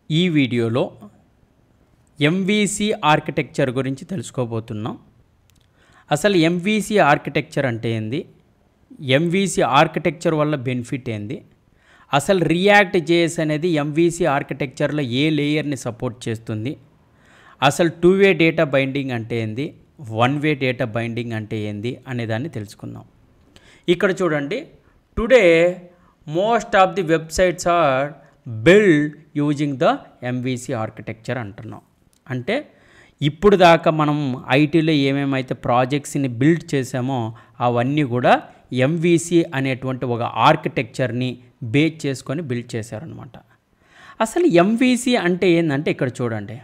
ఈ వీడియోలో MVC architecture గురించి తెలుసుకోబోతున్నాం అసలు ఎంవిసి ఆర్కిటెక్చర్ అంటే ఏంది ఎంవిసి ఆర్కిటెక్చర్ వల్ల బెనిఫిట్ ఏంది అసలు రియాక్ట్ జేఎస్ అనేది ఎంవిసి ఆర్కిటెక్చర్లో ఏ లేయర్ని సపోర్ట్ చేస్తుంది అసలు టూ వే డేటా బైండింగ్ అంటే ఏంది వన్ వే డేటా బైండింగ్ అంటే ఏంది అనేదాన్ని తెలుసుకుందాం ఇక్కడ చూడండి today most of the websites are build using the MVC architecture అంటున్నాం అంటే ఇప్పుడు దాకా మనం ఐటీలో ఏమేమైతే ప్రాజెక్ట్స్ని బిల్డ్ చేసామో అవన్నీ కూడా ఎంవిసి అనేటువంటి ఒక ఆర్కిటెక్చర్ని బేస్ చేసుకొని బిల్డ్ చేశారనమాట అసలు ఎంవిసి అంటే ఏంటంటే ఇక్కడ చూడండి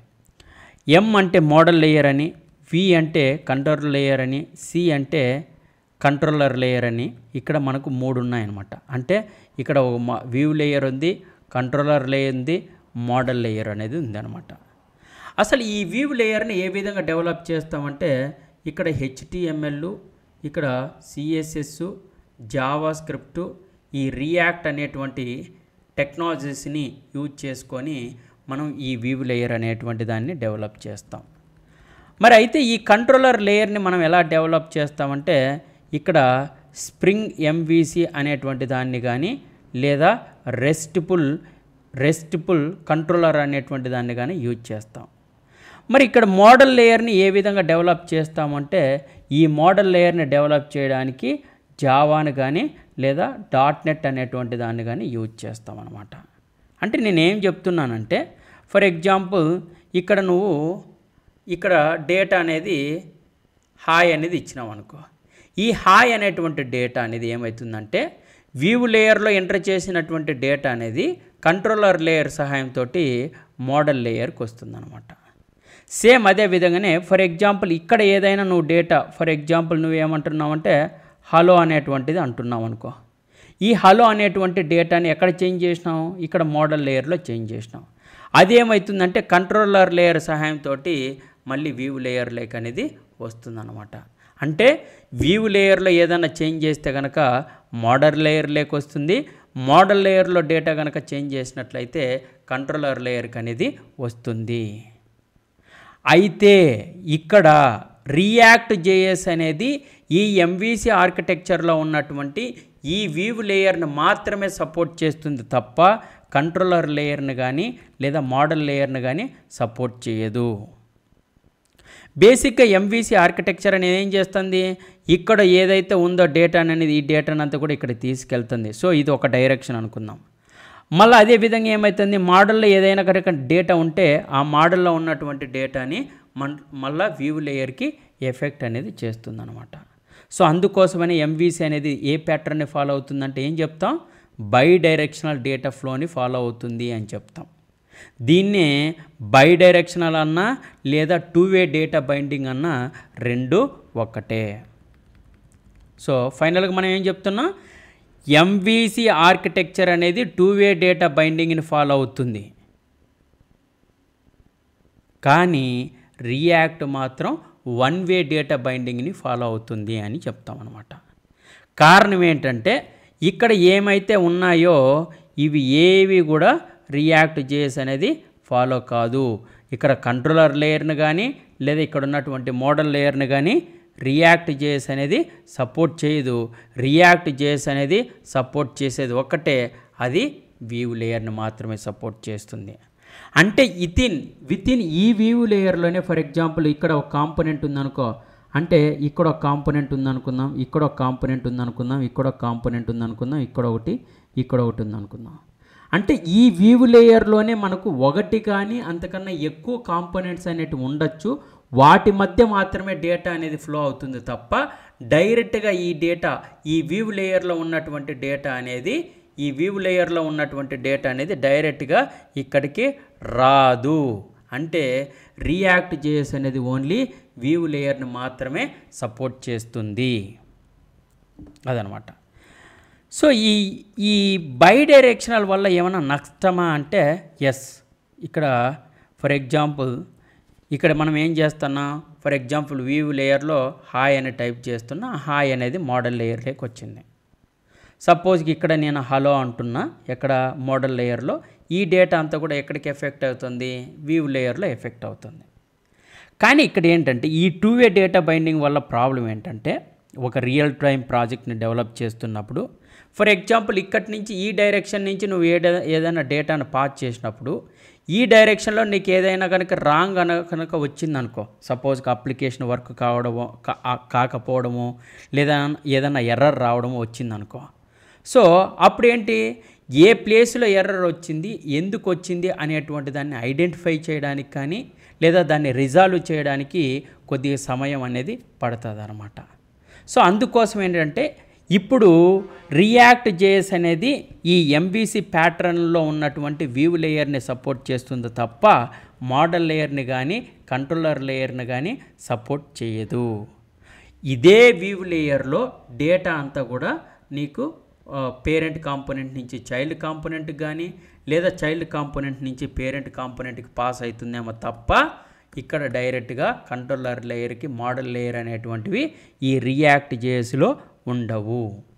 ఎం అంటే మోడల్ లేయర్ అని వి అంటే కంట్రోల్ లేయర్ అని సి అంటే కంట్రోలర్ లేయర్ అని ఇక్కడ మనకు మూడు ఉన్నాయన్నమాట అంటే ఇక్కడ ఒక వ్యూ లేయర్ ఉంది కంట్రోలర్ లేయర్ ఉంది మోడల్ లేయర్ అనేది ఉందన్నమాట అసలు ఈ వ్యూ లేయర్ని ఏ విధంగా డెవలప్ చేస్తామంటే ఇక్కడ హెచ్టిఎంఎల్ ఇక్కడ సిఎస్ఎస్ జావా స్క్రిప్ట్ ఈ రియాక్ట్ అనేటువంటి టెక్నాలజీస్ని యూజ్ చేసుకొని మనం ఈ వ్యూ లేయర్ అనేటువంటి దాన్ని డెవలప్ చేస్తాం మరి అయితే ఈ కంట్రోలర్ లేయర్ని మనం ఎలా డెవలప్ చేస్తామంటే ఇక్కడ స్ప్రింగ్ ఎంవిసి అనేటువంటి దాన్ని కానీ లేదా రెస్ట్ఫుల్ రెస్ట్ఫుల్ కంట్రోలర్ అనేటువంటి దాన్ని కానీ యూజ్ చేస్తాం మరి ఇక్కడ మోడల్ లేయర్ని ఏ విధంగా డెవలప్ చేస్తామంటే ఈ మోడల్ లేయర్ని డెవలప్ చేయడానికి జావాని కానీ లేదా డాట్ నెట్ అనేటువంటి దాన్ని కానీ యూజ్ చేస్తాం అనమాట అంటే నేనేం చెప్తున్నానంటే ఫర్ ఎగ్జాంపుల్ ఇక్కడ నువ్వు ఇక్కడ డేటా అనేది హాయ్ అనేది ఇచ్చినావు అనుకో ఈ హాయ్ అనేటువంటి డేటా అనేది ఏమవుతుందంటే వ్యూ లేయర్లో ఎంటర్ చేసినటువంటి డేటా అనేది కంట్రోలర్ లేయర్ సహాయంతో మోడల్ లేయర్కి వస్తుందన్నమాట సేమ్ అదే విధంగానే ఫర్ ఎగ్జాంపుల్ ఇక్కడ ఏదైనా నువ్వు డేటా ఫర్ ఎగ్జాంపుల్ నువ్వు ఏమంటున్నావంటే హలో అనేటువంటిది అంటున్నావు అనుకో ఈ హలో అనేటువంటి డేటాని ఎక్కడ చేంజ్ చేసినావు ఇక్కడ మోడల్ లేయర్లో చేంజ్ చేసినావు అదేమవుతుందంటే కంట్రోలర్ లేయర్ సహాయంతో మళ్ళీ వ్యూ లేయర్ లేక్ అనేది వస్తుందన్నమాట అంటే వ్యూ లేయర్లో ఏదైనా చేంజ్ చేస్తే కనుక మోడల్ లేయర్ లేక్ వస్తుంది మోడల్ లేయర్లో డేటా కనుక చేంజ్ చేసినట్లయితే కంట్రోలర్ లేయర్కి అనేది వస్తుంది అయితే ఇక్కడ రియాక్ట్ జేఎస్ అనేది ఈ ఎంవిసి ఆర్కిటెక్చర్లో ఉన్నటువంటి ఈ వీవ్ లేయర్ని మాత్రమే సపోర్ట్ చేస్తుంది తప్ప కంట్రోలర్ లేయర్ని కానీ లేదా మోడల్ లేయర్ని కానీ సపోర్ట్ చేయదు బేసిక్గా ఎంవిసి ఆర్కిటెక్చర్ అనేది ఏం చేస్తుంది ఇక్కడ ఏదైతే ఉందో డేటా అనేది ఈ డేటాను అంతా కూడా ఇక్కడ తీసుకెళ్తుంది సో ఇది ఒక డైరెక్షన్ అనుకుందాం మళ్ళీ అదే విధంగా ఏమవుతుంది మోడల్లో ఏదైనా కనుక డేటా ఉంటే ఆ మోడల్లో ఉన్నటువంటి డేటాని మన్ మళ్ళీ వ్యూ లేయర్కి ఎఫెక్ట్ అనేది చేస్తుందన్నమాట సో అందుకోసమని ఎంవీసీ అనేది ఏ ప్యాటర్న్ని ఫాలో అవుతుందంటే ఏం చెప్తాం బై డైరెక్షనల్ డేటా ఫ్లోని ఫాలో అవుతుంది అని చెప్తాం దీన్నే బై డైరెక్షనల్ అన్నా లేదా టూ వే డేటా బైండింగ్ అన్నా రెండు ఒక్కటే సో ఫైనల్గా మనం ఏం చెప్తున్నాం ఎంవిసి ఆర్కిటెక్చర్ అనేది టూ వే డేటా బైండింగ్ని ఫాలో అవుతుంది కానీ రియాక్ట్ మాత్రం వన్ వే డేటా బైండింగ్ని ఫాలో అవుతుంది అని చెప్తాం అనమాట కారణం ఏంటంటే ఇక్కడ ఏమైతే ఉన్నాయో ఇవి ఏవి కూడా రియాక్ట్ జేఎస్ అనేది ఫాలో కాదు ఇక్కడ కంట్రోలర్ లేయర్ని కానీ లేదా ఇక్కడ ఉన్నటువంటి మోడల్ లేయర్ని కానీ రియాక్ట్ జేఎస్ అనేది సపోర్ట్ చేయదు రియాక్ట్ జేఎస్ అనేది సపోర్ట్ చేసేది ఒక్కటే అది వ్యూ లేయర్ని మాత్రమే సపోర్ట్ చేస్తుంది అంటే ఇతిన్ వితిన్ ఈ వ్యూ లేయర్లోనే ఫర్ ఎగ్జాంపుల్ ఇక్కడ ఒక కాంపోనెంట్ ఉందనుకో అంటే ఇక్కడ ఒక కాంపోనెంట్ ఉందనుకుందాం ఇక్కడ ఒక కాంపోనెంట్ ఉందనుకుందాం ఇక్కడ ఒక కాంపోనెంట్ ఉందనుకుందాం ఇక్కడ ఒకటి ఇక్కడ ఒకటి ఉందనుకుందాం అంటే ఈ వ్యూ లేయర్లోనే మనకు ఒకటి కానీ అంతకన్నా ఎక్కువ కాంపోనెంట్స్ అనేటివి ఉండొచ్చు వాటి మధ్య మాత్రమే డేటా అనేది ఫ్లో అవుతుంది తప్ప డైరెక్ట్గా ఈ డేటా ఈ వ్యూ లేయర్లో ఉన్నటువంటి డేటా అనేది ఈ వ్యూ లేయర్లో ఉన్నటువంటి డేటా అనేది డైరెక్ట్గా ఇక్కడికి రాదు అంటే రియాక్ట్ జేఎస్ అనేది ఓన్లీ వ్యూ లేయర్ని మాత్రమే సపోర్ట్ చేస్తుంది అదనమాట సో ఈ ఈ బై డైరెక్షనల్ వల్ల ఏమైనా నష్టమా అంటే ఎస్ ఇక్కడ ఫర్ ఎగ్జాంపుల్ ఇక్కడ మనం ఏం చేస్తున్నాం ఫర్ ఎగ్జాంపుల్ వ్యూ లేయర్లో హాయ్ అని టైప్ చేస్తున్నా హాయ్ అనేది మోడల్ లేయర్లోకి వచ్చింది సపోజ్కి ఇక్కడ నేను హలో అంటున్నా ఎక్కడ మోడల్ లేయర్లో ఈ డేటా అంతా కూడా ఎక్కడికి ఎఫెక్ట్ అవుతుంది వీవ్ లేయర్లో ఎఫెక్ట్ అవుతుంది కానీ ఇక్కడ ఏంటంటే ఈ టూ వే డేటా బైండింగ్ వల్ల ప్రాబ్లం ఏంటంటే ఒక రియల్ టైం ప్రాజెక్ట్ని డెవలప్ చేస్తున్నప్పుడు ఫర్ ఎగ్జాంపుల్ ఇక్కడి నుంచి ఈ డైరెక్షన్ నుంచి నువ్వు ఏడ ఏదైనా డేటాను పాస్ చేసినప్పుడు ఈ డైరెక్షన్లో నీకు ఏదైనా కనుక రాంగ్ అన కనుక వచ్చిందనుకో సపోజ్ అప్లికేషన్ వర్క్ కావడమో కా- ఆ- కాకపోవడమో లేదా ఏదైనా ఎర్రర్ రావడమో వచ్చిందనుకో సో అప్పుడు ఏంటి ఏ ప్లేస్లో ఎర్రర్ వచ్చింది ఎందుకు వచ్చింది అనేటువంటి దాన్ని ఐడెంటిఫై చేయడానికి కానీ లేదా దాన్ని రిజాల్వ్ చేయడానికి కొద్దిగా సమయం అనేది పడుతుంది అనమాట సో అందుకోసం ఏంటంటే ఇప్పుడు రియాక్ట్ జేఎస్ అనేది ఈ ఎంబీసీ ప్యాటర్న్లో ఉన్నటువంటి వ్యూ లేయర్ని సపోర్ట్ చేస్తుంది తప్ప మోడల్ లేయర్ని కానీ కంట్రోలర్ లేయర్ని కానీ సపోర్ట్ చేయదు ఇదే వ్యూ లేయర్లో డేటా అంతా కూడా నీకు పేరెంట్ కాంపోనెంట్ నుంచి చైల్డ్ కాంపోనెంట్కి కానీ లేదా చైల్డ్ కాంపోనెంట్ నుంచి పేరెంట్ కాంపోనెంట్కి పాస్ అవుతుందేమో తప్ప ఇక్కడ డైరెక్ట్గా కంట్రోలర్ లేయర్కి మోడల్ లేయర్ అనేటువంటివి ఈ రియాక్ట్ జేఎస్లో ఉండవు